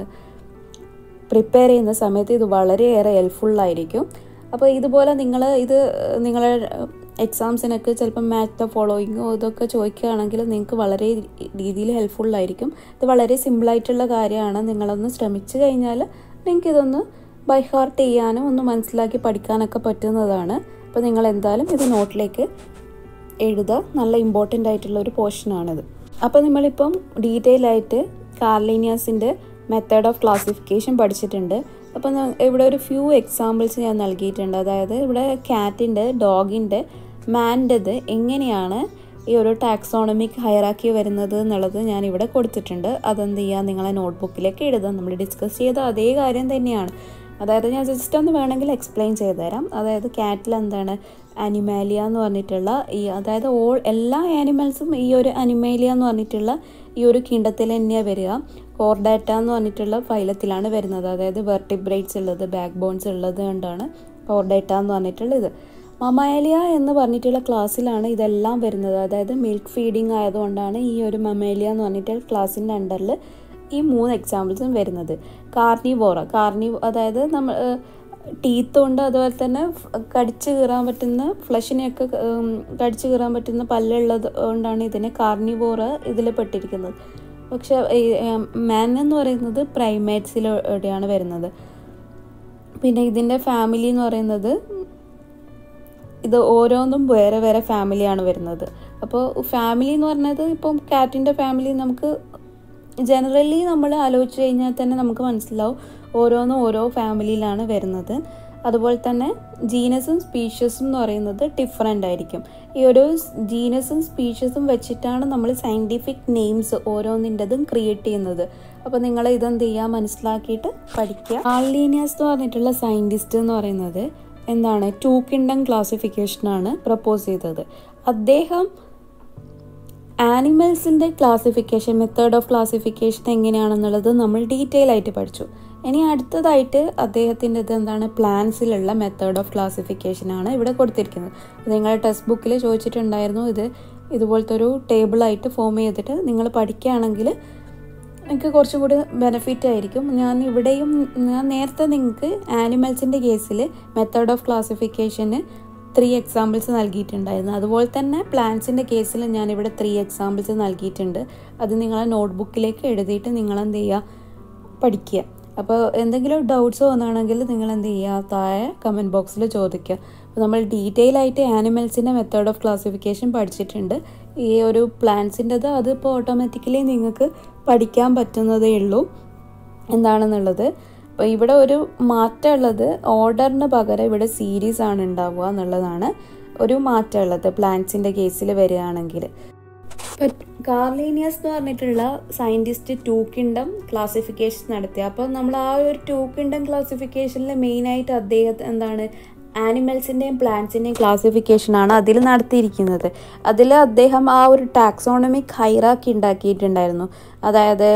പ്രിപ്പയർ ചെയ്യുന്ന സമയത്ത് ഇത് വളരെയേറെ ഹെൽപ്ഫുള്ളായിരിക്കും അപ്പോൾ ഇതുപോലെ നിങ്ങൾ ഇത് നിങ്ങളെ എക്സാംസിനൊക്കെ ചിലപ്പം മാച്ച് ദ ഫോളോയിങ്ങോ ഇതൊക്കെ ചോദിക്കുകയാണെങ്കിൽ നിങ്ങൾക്ക് വളരെ രീതിയിൽ ഹെൽപ്ഫുള്ളായിരിക്കും ഇത് വളരെ സിമ്പിളായിട്ടുള്ള കാര്യമാണ് നിങ്ങളൊന്ന് ശ്രമിച്ചു കഴിഞ്ഞാൽ നിങ്ങൾക്ക് ഇതൊന്ന് ബൈ ഹാർട്ട് ചെയ്യാനും ഒന്ന് മനസ്സിലാക്കി പഠിക്കാനൊക്കെ പറ്റുന്നതാണ് അപ്പോൾ നിങ്ങൾ എന്തായാലും ഇത് നോട്ടിലേക്ക് എഴുതുക നല്ല ഇമ്പോർട്ടൻ്റ് ആയിട്ടുള്ള ഒരു പോർഷനാണിത് അപ്പോൾ നമ്മളിപ്പം ഡീറ്റെയിൽ ആയിട്ട് കാർലീനിയാസിൻ്റെ മെത്തേഡ് ഓഫ് ക്ലാസിഫിക്കേഷൻ പഠിച്ചിട്ടുണ്ട് അപ്പോൾ ഇവിടെ ഒരു ഫ്യൂ എക്സാമ്പിൾസ് ഞാൻ നൽകിയിട്ടുണ്ട് അതായത് ഇവിടെ കാറ്റിൻ്റെ ഡോഗിൻ്റെ മാൻ്റെത് എങ്ങനെയാണ് ഈ ഒരു ടാക്സോണമിക് ഹയറാക്കി വരുന്നത് എന്നുള്ളത് ഞാൻ ഇവിടെ കൊടുത്തിട്ടുണ്ട് അതെന്ത് ചെയ്യുക നിങ്ങളെ നോട്ട്ബുക്കിലേക്ക് എഴുതാം നമ്മൾ ഡിസ്കസ് ചെയ്ത അതേ കാര്യം തന്നെയാണ് അതായത് ഞാൻ ജസ്റ്റ് ഒന്ന് വേണമെങ്കിൽ എക്സ്പ്ലെയിൻ ചെയ്തു തരാം അതായത് കാറ്റിൽ എന്താണ് അനിമാലിയ എന്ന് പറഞ്ഞിട്ടുള്ള ഈ അതായത് ഓൾ എല്ലാ ആനിമൽസും ഈ ഒരു അനിമേലിയ എന്ന് പറഞ്ഞിട്ടുള്ള ഈ ഒരു കിണ്ടത്തിൽ തന്നെയാണ് വരിക കോർഡാറ്റ എന്ന് പറഞ്ഞിട്ടുള്ള ഫൈലത്തിലാണ് വരുന്നത് അതായത് വെർട്ടിബ്രേറ്റ്സ് ഉള്ളത് ബാക്ക് ബോൺസ് ഉള്ളത് കൊണ്ടാണ് കോർഡാറ്റ എന്ന് പറഞ്ഞിട്ടുള്ളത് മമേലിയ എന്ന് പറഞ്ഞിട്ടുള്ള ക്ലാസ്സിലാണ് ഇതെല്ലാം വരുന്നത് അതായത് മിൽക്ക് ഫീഡിങ് ആയതുകൊണ്ടാണ് ഈ ഒരു മമേലിയ എന്ന് പറഞ്ഞിട്ടുള്ള ക്ലാസ്സിൻ്റെ അണ്ടറിൽ ഈ മൂന്ന് എക്സാമ്പിൾസും വരുന്നത് കാർണിവോറ കാർണി അതായത് നമ്മൾ ടീത്ത് കൊണ്ട് അതുപോലെ തന്നെ കടിച്ചു കീറാൻ പറ്റുന്ന ഫ്ലഷിനെയൊക്കെ കടിച്ചു കീറാൻ പറ്റുന്ന പല്ലുള്ളത് കൊണ്ടാണ് ഇതിനെ കാർണിവോറ ഇതിൽ പെട്ടിരിക്കുന്നത് പക്ഷെ മാൻ എന്ന് പറയുന്നത് പ്രൈമേറ്റ്സിലൂടെയാണ് വരുന്നത് പിന്നെ ഇതിൻ്റെ ഫാമിലി എന്ന് പറയുന്നത് ഇത് ഓരോന്നും വേറെ വേറെ ഫാമിലിയാണ് വരുന്നത് അപ്പോൾ ഫാമിലി എന്ന് പറഞ്ഞത് ഇപ്പം കാറ്റിൻ്റെ ഫാമിലി നമുക്ക് ജനറലി നമ്മൾ ആലോചിച്ച് കഴിഞ്ഞാൽ തന്നെ നമുക്ക് മനസ്സിലാവും ഓരോന്നും ഓരോ ഫാമിലിയിലാണ് വരുന്നത് അതുപോലെ തന്നെ ജീനസും സ്പീഷ്യസും എന്ന് പറയുന്നത് ഡിഫറെൻ്റ് ആയിരിക്കും ഈ ഒരു ജീനസും സ്പീഷ്യസും വെച്ചിട്ടാണ് നമ്മൾ സയൻറ്റിഫിക് നെയിംസ് ഓരോന്നിൻ്റെതും ക്രിയേറ്റ് ചെയ്യുന്നത് അപ്പോൾ നിങ്ങൾ ഇതെന്ത് ചെയ്യുക മനസ്സിലാക്കിയിട്ട് പഠിക്കുക ആൾലീനിയസ് എന്ന് പറഞ്ഞിട്ടുള്ള സയൻറ്റിസ്റ്റ് എന്ന് പറയുന്നത് എന്താണ് ടൂ കിൻഡം ക്ലാസിഫിക്കേഷനാണ് പ്രപ്പോസ് ചെയ്തത് അദ്ദേഹം ആനിമൽസിൻ്റെ ക്ലാസിഫിക്കേഷൻ മെത്തേഡ് ഓഫ് ക്ലാസിഫിക്കേഷൻ എങ്ങനെയാണെന്നുള്ളത് നമ്മൾ ഡീറ്റെയിൽ ആയിട്ട് പഠിച്ചു ഇനി അടുത്തതായിട്ട് അദ്ദേഹത്തിൻ്റെ ഇത് എന്താണ് പ്ലാൻസിലുള്ള മെത്തേഡ് ഓഫ് ക്ലാസിഫിക്കേഷൻ ആണ് ഇവിടെ കൊടുത്തിരിക്കുന്നത് നിങ്ങളുടെ ടെക്സ്റ്റ് ബുക്കിൽ ചോദിച്ചിട്ടുണ്ടായിരുന്നു ഇത് ഇതുപോലത്തെ ഒരു ടേബിളായിട്ട് ഫോം ചെയ്തിട്ട് നിങ്ങൾ പഠിക്കുകയാണെങ്കിൽ നിങ്ങൾക്ക് കുറച്ചും കൂടി ബെനിഫിറ്റ് ആയിരിക്കും ഞാൻ ഇവിടെയും ഞാൻ നേരത്തെ നിങ്ങൾക്ക് ആനിമൽസിൻ്റെ കേസിൽ മെത്തേഡ് ഓഫ് ക്ലാസിഫിക്കേഷന് ത്രീ എക്സാമ്പിൾസ് നൽകിയിട്ടുണ്ടായിരുന്നു അതുപോലെ തന്നെ പ്ലാന്റ്സിൻ്റെ കേസിൽ ഞാനിവിടെ ത്രീ എക്സാമ്പിൾസ് നൽകിയിട്ടുണ്ട് അത് നിങ്ങളെ നോട്ട്ബുക്കിലേക്ക് എഴുതിയിട്ട് നിങ്ങൾ എന്ത് ചെയ്യുക പഠിക്കുക അപ്പോൾ എന്തെങ്കിലും ഡൗട്ട്സ് വന്നാണെങ്കിൽ നിങ്ങൾ എന്ത് ചെയ്യുക താഴെ കമൻറ്റ് ബോക്സിൽ ചോദിക്കുക അപ്പോൾ നമ്മൾ ഡീറ്റെയിൽ ആയിട്ട് ആനിമൽസിൻ്റെ മെത്തേഡ് ഓഫ് ക്ലാസിഫിക്കേഷൻ പഠിച്ചിട്ടുണ്ട് ഈ ഒരു പ്ലാന്റ്സിൻ്റെത് അതിപ്പോൾ ഓട്ടോമാറ്റിക്കലി നിങ്ങൾക്ക് പഠിക്കാൻ പറ്റുന്നതേ ഉള്ളൂ എന്താണെന്നുള്ളത് അപ്പോൾ ഇവിടെ ഒരു മാറ്റമുള്ളത് ഓർഡറിന് പകരം ഇവിടെ സീരീസ് ആണ് ഉണ്ടാവുക എന്നുള്ളതാണ് ഒരു മാറ്റമുള്ളത് പ്ലാന്റ്സിൻ്റെ കേസിൽ വരികയാണെങ്കിൽ കാർലീനിയസ് എന്ന് പറഞ്ഞിട്ടുള്ള സയൻറ്റിസ്റ്റ് ടൂ കിങ്ഡം ക്ലാസിഫിക്കേഷൻ നടത്തി അപ്പോൾ നമ്മൾ ആ ഒരു ടൂ കിങ്ഡം ക്ലാസിഫിക്കേഷനിൽ മെയിനായിട്ട് അദ്ദേഹം എന്താണ് ആനിമൽസിൻ്റെയും പ്ലാന്റ്സിൻ്റെയും ക്ലാസിഫിക്കേഷനാണ് അതിൽ നടത്തിയിരിക്കുന്നത് അതിൽ അദ്ദേഹം ആ ഒരു ടാക്സോണമിക് ഹൈറാക്കി ഉണ്ടാക്കിയിട്ടുണ്ടായിരുന്നു അതായത്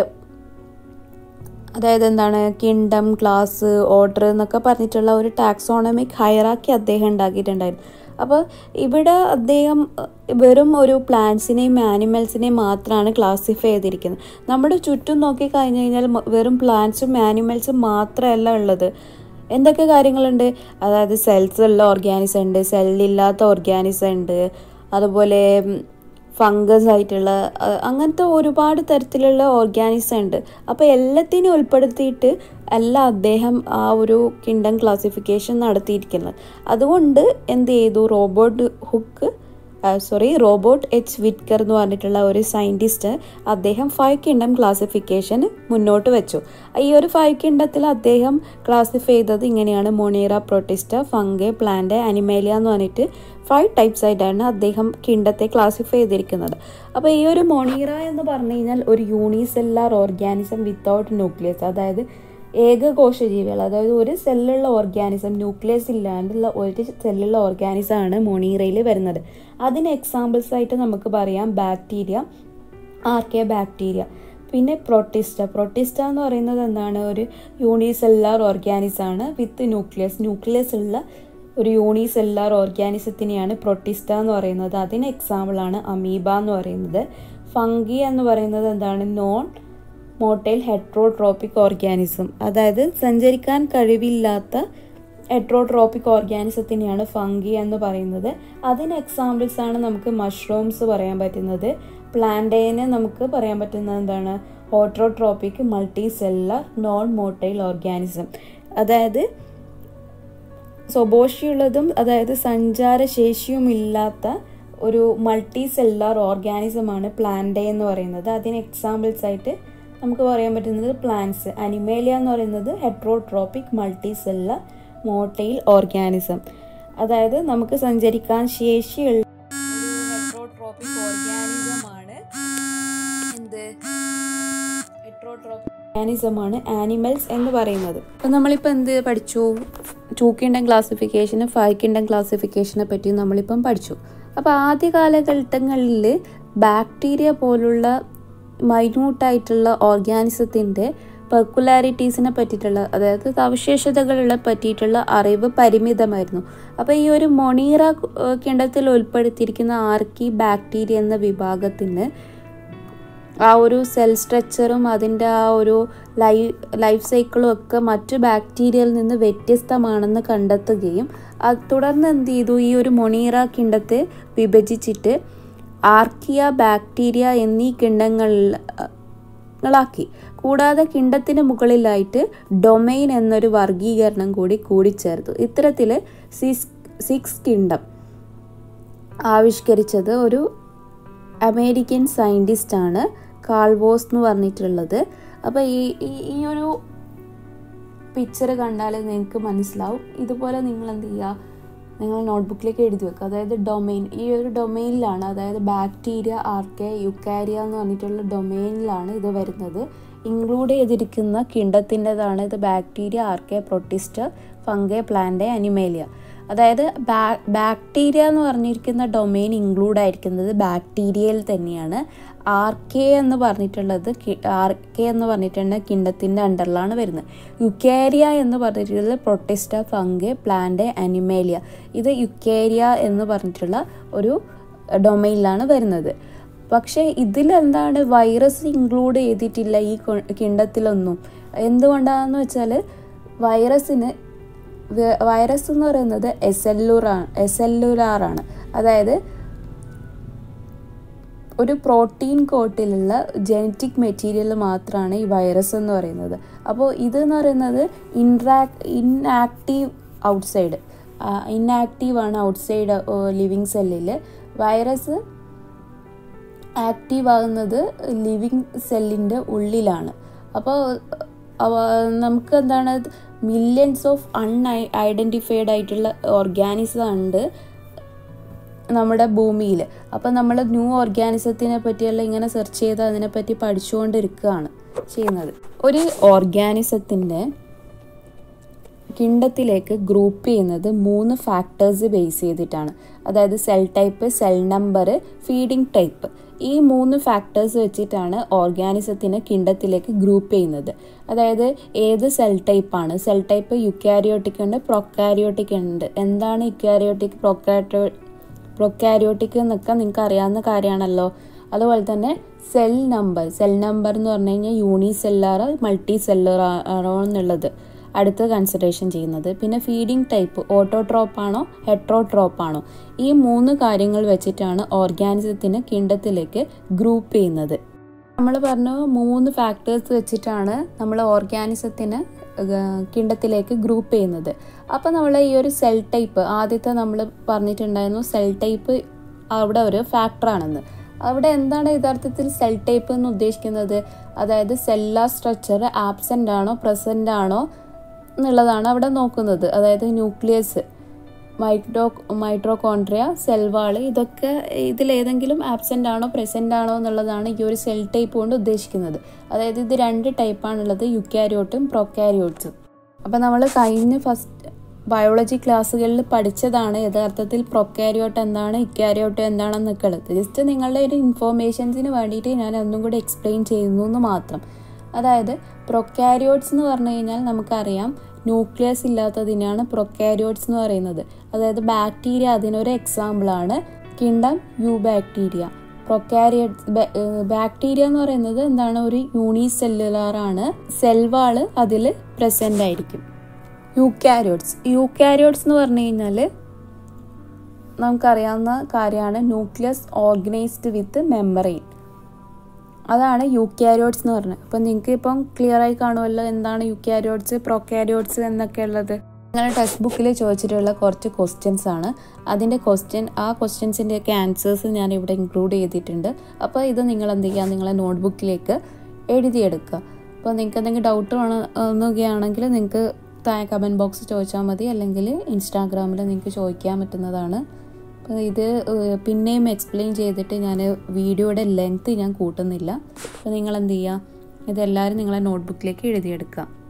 അതായത് എന്താണ് കിങ്ഡം ക്ലാസ് ഓർഡർ എന്നൊക്കെ പറഞ്ഞിട്ടുള്ള ഒരു ടാക്സോണമിക് ഹൈറാക്കി അദ്ദേഹം ഉണ്ടാക്കിയിട്ടുണ്ടായിരുന്നു അപ്പോൾ ഇവിടെ അദ്ദേഹം വെറും ഒരു പ്ലാന്റ്സിനെയും ആനിമൽസിനെയും മാത്രമാണ് ക്ലാസിഫൈ ചെയ്തിരിക്കുന്നത് നമ്മുടെ ചുറ്റും നോക്കി കഴിഞ്ഞു കഴിഞ്ഞാൽ വെറും പ്ലാന്റ്സും ആനിമൽസും മാത്രമല്ല ഉള്ളത് എന്തൊക്കെ കാര്യങ്ങളുണ്ട് അതായത് സെൽസ് ഉള്ള ഓർഗാനിസം ഉണ്ട് സെല്ലില്ലാത്ത ഓർഗാനിസം ഉണ്ട് അതുപോലെ ഫംഗസ് ആയിട്ടുള്ള അങ്ങനത്തെ ഒരുപാട് തരത്തിലുള്ള ഓർഗാനിസം ഉണ്ട് അപ്പോൾ എല്ലാത്തിനും ഉൾപ്പെടുത്തിയിട്ട് അല്ല അദ്ദേഹം ആ ഒരു കിങ്ഡം ക്ലാസിഫിക്കേഷൻ നടത്തിയിരിക്കുന്നത് അതുകൊണ്ട് എന്ത് ചെയ്തു Robert Hooke sorry Robert H Whittaker എന്ന് പറഞ്ഞിട്ടുള്ള ഒരു സയൻറ്റിസ്റ്റ് അദ്ദേഹം ഫൈവ് കിങ്ഡം ക്ലാസിഫിക്കേഷൻ മുന്നോട്ട് വെച്ചു ഈ ഒരു ഫൈവ് കിങ്ഡത്തിൽ അദ്ദേഹം ക്ലാസിഫൈ ചെയ്തത് ഇങ്ങനെയാണ് Monera Protista fungi plant Animalia എന്ന് പറഞ്ഞിട്ട് ഫൈവ് ടൈപ്സ് ആയിട്ടാണ് അദ്ദേഹം കിണ്ടത്തെ ക്ലാസിഫൈ ചെയ്തിരിക്കുന്നത് അപ്പോൾ ഈ ഒരു മൊണീറ എന്ന് പറഞ്ഞു കഴിഞ്ഞാൽ ഒരു യൂണിസെല്ലാർ ഓർഗാനിസം വിത്തൗട്ട് ന്യൂക്ലിയസ് അതായത് ഏകകോശജീവികൾ അതായത് ഒരു സെല്ലുള്ള ഓർഗാനിസം ന്യൂക്ലിയസ് ഇല്ലാണ്ടുള്ള ഒരു സെല്ലുള്ള ഓർഗാനിസം ആണ് മൊണീറയിൽ വരുന്നത് അതിന് എക്സാമ്പിൾസ് ആയിട്ട് നമുക്ക് പറയാം ബാക്ടീരിയ ആർക്കെ ബാക്ടീരിയ പിന്നെ പ്രൊട്ടിസ്റ്റ പ്രൊട്ടിസ്റ്റ എന്ന് പറയുന്നത് എന്താണ് ഒരു യൂണിസെല്ലാർ ഓർഗാനിസം ആണ് വിത്ത് ന്യൂക്ലിയസ് ന്യൂക്ലിയസ് ഉള്ള ഒരു യൂണിസെല്ലാർ ഓർഗാനിസത്തിനെയാണ് പ്രൊട്ടിസ്റ്റ എന്ന് പറയുന്നത് അതിന് എക്സാമ്പിളാണ് അമീബ എന്ന് പറയുന്നത് ഫംഗി എന്ന് പറയുന്നത് എന്താണ് നോൺ മോട്ടൈൽ ഹെട്രോട്രോപ്പിക് ഓർഗാനിസം അതായത് സഞ്ചരിക്കാൻ കഴിവില്ലാത്ത ഹെട്രോട്രോപ്പിക് ഓർഗാനിസത്തിനെയാണ് ഫംഗി എന്ന് പറയുന്നത് അതിന് എക്സാമ്പിൾസ് ആണ് നമുക്ക് മഷ്റൂംസ് പറയാൻ പറ്റുന്നത് പ്ലാന്റേന് നമുക്ക് പറയാൻ പറ്റുന്നത് എന്താണ് heterotrophic multicellular non motile organism അതായത് സ്വബോഷിയുള്ളതും അതായത് സഞ്ചാരശേഷിയും ഇല്ലാത്ത ഒരു മൾട്ടി സെല്ലാർ ഓർഗാനിസമാണ് പ്ലാന്റ് എന്ന് പറയുന്നത് അതിന് എക്സാമ്പിൾസ് ആയിട്ട് നമുക്ക് പറയാൻ പറ്റുന്നത് പ്ലാന്റ്സ് അനിമേലിയ എന്ന് പറയുന്നത് heterotrophic multicellular motile organism അതായത് നമുക്ക് സഞ്ചരിക്കാൻ ശേഷിയുള്ള ഹെട്രോട്രോപ്പിക് ഓർഗാനിസമാണ് എന്ത് ഹെട്രോട്രോപ്പിക് ഓർഗാനിസമാണ് ആനിമൽസ് എന്ന് പറയുന്നത് അപ്പം നമ്മളിപ്പോൾ എന്ത് പഠിച്ചു ടൂ കിൻഡം ക്ലാസിഫിക്കേഷന് ഫൈവ് കിൻഡം ക്ലാസിഫിക്കേഷനെ പറ്റി നമ്മളിപ്പം പഠിച്ചു അപ്പോൾ ആദ്യ കാലഘട്ടങ്ങളിൽ ബാക്ടീരിയ പോലുള്ള മൈന്യൂട്ടായിട്ടുള്ള ഓർഗാനിസത്തിൻ്റെ പെർക്കുലാരിറ്റീസിനെ പറ്റിയിട്ടുള്ള അതായത് സവിശേഷതകളെ പറ്റിയിട്ടുള്ള അറിവ് പരിമിതമായിരുന്നു അപ്പോൾ ഈ ഒരു മൊണീറ കിണ്ടത്തിൽ ഉൾപ്പെടുത്തിയിരിക്കുന്ന ആർക്കി ബാക്ടീരിയ എന്ന വിഭാഗത്തിന് ആ ഒരു സെൽ സ്ട്രക്ചറും അതിൻ്റെ ആ ഒരു ലൈഫ് ലൈഫ് സൈക്കിളും ഒക്കെ മറ്റു ബാക്ടീരിയയിൽ നിന്ന് വ്യത്യസ്തമാണെന്ന് കണ്ടെത്തുകയും അത് തുടർന്ന് എന്ത് ചെയ്തു ഈ ഒരു മൊണീറ കിണ്ടത്തെ വിഭജിച്ചിട്ട് ആർക്കിയ ബാക്ടീരിയ എന്നീ കിണ്ടങ്ങളാക്കി കൂടാതെ കിണ്ടത്തിന് മുകളിലായിട്ട് ഡൊമൈൻ എന്നൊരു വർഗീകരണം കൂടി കൂടിച്ചേർത്തു ഇത്തരത്തിൽ സിക്സ് സിക്സ് കിണ്ടം ആവിഷ്കരിച്ചത് ഒരു അമേരിക്കൻ സയൻറ്റിസ്റ്റ് ആണ് കാൾവോസ് എന്ന് പറഞ്ഞിട്ടുള്ളത് അപ്പോൾ ഈ ഈ ഒരു പിക്ചർ കണ്ടാൽ നിങ്ങൾക്ക് മനസ്സിലാവും ഇതുപോലെ നിങ്ങൾ എന്ത് ചെയ്യുക നിങ്ങൾ നോട്ട്ബുക്കിലേക്ക് എഴുതി വെക്കുക അതായത് ഡൊമൈൻ ഈ ഒരു ഡൊമൈനിലാണ് അതായത് ബാക്ടീരിയ ആർക്കെ യുക്കാരിയ എന്ന് പറഞ്ഞിട്ടുള്ള ഡൊമൈനിലാണ് ഇത് വരുന്നത് ഇൻക്ലൂഡ് ചെയ്തിരിക്കുന്ന കിണ്ടത്തിൻ്റെതാണ് ഇത് bacteria archaea Protista fungi plant Animalia അതായത് ബാക്ടീരിയ എന്ന് പറഞ്ഞിരിക്കുന്ന ഡൊമെയിൻ ഇൻക്ലൂഡ് ആയിരിക്കുന്നത് ബാക്ടീരിയയിൽ തന്നെയാണ് ആർ കെ എന്ന് പറഞ്ഞിട്ടുള്ളത് ആർ കെ എന്ന് പറഞ്ഞിട്ടുണ്ടെങ്കിൽ കിണ്ടത്തിൻ്റെ അണ്ടറിലാണ് വരുന്നത് യുക്കേരിയ എന്ന് പറഞ്ഞിട്ടുള്ളത് പ്രൊട്ടിസ്റ്റ ഫംഗ് പ്ലാന്റ് അനിമേലിയ ഇത് യുക്കേരിയ എന്ന് പറഞ്ഞിട്ടുള്ള ഒരു ഡൊമൈനിലാണ് വരുന്നത് പക്ഷേ ഇതിലെന്താണ് വൈറസ് ഇൻക്ലൂഡ് ചെയ്തിട്ടില്ല ഈ കിണ്ടത്തിലൊന്നും എന്തുകൊണ്ടാണെന്ന് വെച്ചാൽ വൈറസിന് വൈറസ് എന്ന് പറയുന്നത് എസെല്ലുറാണ് എസെല്ലുലാറാണ് അതായത് ഒരു പ്രോട്ടീൻ കോട്ടിലുള്ള ജനറ്റിക് മെറ്റീരിയൽ മാത്രമാണ് ഈ വൈറസ് എന്ന് പറയുന്നത് അപ്പോൾ ഇതെന്ന് പറയുന്നത് ഇൻട്രാക് ഇൻആക്റ്റീവ് ഔട്ട്സൈഡ് ഇൻആക്റ്റീവ് ആണ് ഔട്ട്സൈഡ് ലിവിങ് സെല്ലിൽ വൈറസ് ആക്റ്റീവ് ആകുന്നത് ലിവിങ് സെല്ലിൻ്റെ ഉള്ളിലാണ് അപ്പോൾ നമുക്ക് എന്താണ് മില്യൺസ് ഓഫ് അൺ ഐഡൻറ്റിഫൈഡ് ആയിട്ടുള്ള ഓർഗാനിസം ഉണ്ട് നമ്മുടെ ഭൂമിയിൽ അപ്പോൾ നമ്മൾ ന്യൂ ഓർഗാനിസത്തിനെ പറ്റിയെല്ലാം ഇങ്ങനെ സെർച്ച് ചെയ്ത് അതിനെപ്പറ്റി പഠിച്ചുകൊണ്ടിരിക്കുകയാണ് ചെയ്യുന്നത് ഒരു ഓർഗാനിസത്തിൻ്റെ കിണ്ടത്തിലേക്ക് ഗ്രൂപ്പ് ചെയ്യുന്നത് മൂന്ന് ഫാക്ടേഴ്സ് ബേസ് ചെയ്തിട്ടാണ് അതായത് cell type cell number feeding type ഈ മൂന്ന് ഫാക്ടേഴ്സ് വെച്ചിട്ടാണ് ഓർഗാനിസത്തിനെ കിണ്ടത്തിലേക്ക് ഗ്രൂപ്പ് ചെയ്യുന്നത് അതായത് ഏത് സെൽ ടൈപ്പാണ് സെൽ ടൈപ്പ് യുക്കാരിയോട്ടിക് ഉണ്ട് പ്രൊക്കാരിയോട്ടിക് ഉണ്ട് എന്താണ് യുക്കാരിയോട്ടിക് പ്രൊക്കാറ്റോ പ്രൊക്കാരിയോട്ടിക് എന്നൊക്കെ നിങ്ങൾക്ക് അറിയാവുന്ന കാര്യമാണല്ലോ അതുപോലെ തന്നെ സെൽ നമ്പർ സെൽ നമ്പർ എന്ന് പറഞ്ഞു കഴിഞ്ഞാൽ യൂണി സെല്ലാർ മൾട്ടി സെല്ലർ ആണോ എന്നുള്ളത് അടുത്ത് കൺസിഡറേഷൻ ചെയ്യുന്നത് പിന്നെ ഫീഡിംഗ് ടൈപ്പ് ഓട്ടോട്രോപ്പ് ആണോ ഹെട്രോട്രോപ്പ് ആണോ ഈ മൂന്ന് കാര്യങ്ങൾ വെച്ചിട്ടാണ് ഓർഗാനിസത്തിന് കിണ്ടത്തിലേക്ക് ഗ്രൂപ്പ് ചെയ്യുന്നത് നമ്മൾ പറഞ്ഞു മൂന്ന് ഫാക്ടേഴ്സ് വെച്ചിട്ടാണ് നമ്മൾ ഓർഗാനിസത്തിന് കിണ്ടത്തിലേക്ക് ഗ്രൂപ്പ് ചെയ്യുന്നത് അപ്പോൾ നമ്മൾ ഈ ഒരു സെൽ ടൈപ്പ് ആദ്യത്തെ നമ്മൾ പറഞ്ഞിട്ടുണ്ടായിരുന്നു സെൽ ടൈപ്പ് അവിടെ ഒരു ഫാക്ടറാണെന്ന് അവിടെ എന്താണ് യഥാർത്ഥത്തിൽ സെൽ ടൈപ്പ് എന്ന് ഉദ്ദേശിക്കുന്നത് അതായത് സെല്ലാർ സ്ട്രക്ചർ ആബ്സെൻ്റ് ആണോ പ്രസൻ്റ് ആണോ എന്നുള്ളതാണ് അവിടെ നോക്കുന്നത് അതായത് ന്യൂക്ലിയസ് മൈക്രോ മൈട്രോകോൺട്രിയ സെൽവാള് ഇതൊക്കെ ഇതിലേതെങ്കിലും ആബ്സെൻ്റ് ആണോ പ്രസൻ്റ് ആണോ എന്നുള്ളതാണ് ഈ ഒരു സെൽ ടൈപ്പ് കൊണ്ട് ഉദ്ദേശിക്കുന്നത് അതായത് ഇത് രണ്ട് ടൈപ്പാണുള്ളത് യുക്കാരിയോട്ടും പ്രൊക്കാരിയോട്സും അപ്പോൾ നമ്മൾ കഴിഞ്ഞ ഫസ്റ്റ് ബയോളജി ക്ലാസ്സുകളിൽ പഠിച്ചതാണ് യഥാർത്ഥത്തിൽ പ്രൊക്കാരിയോട്ട് എന്താണ് ഇക്കാരിയോട്ട് എന്താണെന്നൊക്കെ ഉള്ളത് ജസ്റ്റ് നിങ്ങളുടെ ഒരു ഇൻഫോർമേഷൻസിന് വേണ്ടിയിട്ട് ഞാൻ ഒന്നും കൂടി എക്സ്പ്ലെയിൻ ചെയ്യുന്നു എന്ന് മാത്രം അതായത് പ്രൊക്കാരിയോട്സ് എന്ന് പറഞ്ഞു കഴിഞ്ഞാൽ നമുക്കറിയാം ന്യൂക്ലിയസ് ഇല്ലാത്തതിനാണ് പ്രൊക്കാരിയോട്സ് എന്ന് പറയുന്നത് അതായത് ബാക്ടീരിയ അതിനൊരു എക്സാമ്പിളാണ് kingdom eubacteria prokaryotes bacteria എന്ന് പറയുന്നത് എന്താണ് ഒരു യൂണിസെല്ലുലാർ ആണ് സെൽവാള് അതിൽ പ്രസൻ്റ് ആയിരിക്കും യൂക്കാരിയോട്സ് യൂക്കാരിയോട്സ് എന്ന് പറഞ്ഞു കഴിഞ്ഞാൽ നമുക്കറിയാവുന്ന കാര്യമാണ് ന്യൂക്ലിയസ് ഓർഗനൈസ്ഡ് വിത്ത് മെമ്പറൈൻ അതാണ് യൂക്യാരിയോട്സ് എന്ന് പറഞ്ഞത് അപ്പം നിങ്ങൾക്ക് ഇപ്പം ക്ലിയർ ആയി കാണുമല്ലോ എന്താണ് യൂക്യാരിയോട്സ് പ്രൊക്യാരിയോട്സ് എന്നൊക്കെ ഉള്ളത് നിങ്ങളുടെ ടെക്സ്റ്റ് ബുക്കിൽ ചോദിച്ചിട്ടുള്ള കുറച്ച് ക്വസ്റ്റ്യൻസ് ആണ് അതിൻ്റെ ക്വസ്റ്റ്യൻ ആ ക്വസ്റ്റ്യൻസിൻ്റെ ഒക്കെ ആൻസേഴ്സ് ഞാൻ ഇവിടെ ഇൻക്ലൂഡ് ചെയ്തിട്ടുണ്ട് അപ്പോൾ ഇത് നിങ്ങൾ എന്ത് ചെയ്യുക നിങ്ങളെ നോട്ട്ബുക്കിലേക്ക് എഴുതിയെടുക്കുക അപ്പോൾ നിങ്ങൾക്ക് എന്തെങ്കിലും ഡൗട്ട് ഒന്നുകയാണെങ്കിൽ നിങ്ങൾക്ക് താഴെ കമൻറ്റ് ബോക്സ് ചോദിച്ചാൽ മതി അല്ലെങ്കിൽ ഇൻസ്റ്റാഗ്രാമിൽ നിങ്ങൾക്ക് ചോദിക്കാൻ പറ്റുന്നതാണ് അപ്പോൾ ഇത് പിന്നെയും എക്സ്പ്ലെയിൻ ചെയ്തിട്ട് ഞാൻ വീഡിയോയുടെ ലെങ്ത്ത് ഞാൻ കൂട്ടുന്നില്ല അപ്പോൾ നിങ്ങൾ എന്ത് ചെയ്യുക ഇതെല്ലാവരും നിങ്ങളെ നോട്ട്ബുക്കിലേക്ക് എഴുതിയെടുക്കുക